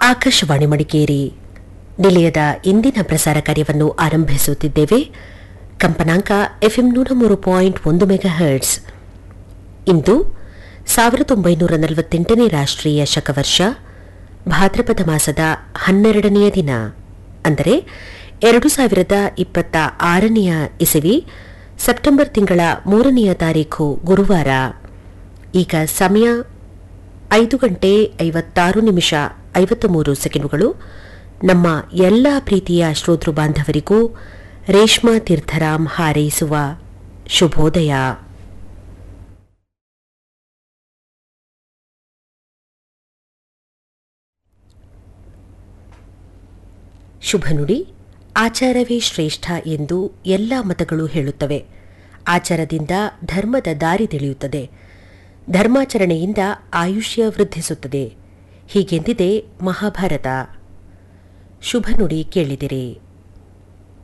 ಆಕಾಶವಾಣಿ ಮಡಿಕೇರಿ ನಿಲಯದ ಇಂದಿನ ಪ್ರಸಾರ ಕಾರ್ಯವನ್ನು ಆರಂಭಿಸುತ್ತಿದ್ದೇವೆ ಕಂಪನಾಂಕ ಎಫ್ಎಂ ನೂರ ಮೂರು ಪಾಯಿಂಟ್ ಒಂದು ಮೆಗಾ ಹರ್ಟ್ಸ್ ಇಂದು ಸಾವಿರದ ಒಂಬೈನೂರ ನಲವತ್ತೆಂಟನೇ ರಾಷ್ಟ್ರೀಯ ಶಕವರ್ಷ ಭಾದ್ರಪದ ಮಾಸದ ಹನ್ನೆರಡನೆಯ ದಿನ ಅಂದರೆ ಎರಡು ಸಾವಿರದ ಇಪ್ಪತ್ತ ಆರನೆಯ ಇಸವಿ ಸೆಪ್ಟೆಂಬರ್ ತಿಂಗಳ ಮೂರನೆಯ ತಾರೀಖು ಗುರುವಾರ ಈಗ ಸಮಯ ಐದು ಗಂಟೆ ಐವತ್ತಾರು ನಿಮಿಷ ಐವತ್ತು ಮೂರು ಸೆಕೆಂಡುಗಳು ನಮ್ಮ ಎಲ್ಲ ಪ್ರೀತಿಯ ಶ್ರೋತೃ ಬಾಂಧವರಿಗೂ ರೇಷ್ಮಾ ತೀರ್ಥರಾಮ್ ಹಾರೈಸುವ ಶುಭೋದಯ ಶುಭ ನುಡಿ ಆಚಾರವೇ ಶ್ರೇಷ್ಠ ಎಂದು ಎಲ್ಲ ಮತಗಳು ಹೇಳುತ್ತವೆ ಆಚಾರದಿಂದ ಧರ್ಮದ ದಾರಿ ತಿಳಿಯುತ್ತದೆ ಧರ್ಮಾಚರಣೆಯಿಂದ ಆಯುಷ್ಯ ವೃದ್ಧಿಸುತ್ತದೆ ಹೀಗೆಂದಿದೆ ಮಹಾಭಾರತ ಶುಭ ನುಡಿ ಕೇಳಿದಿರಿ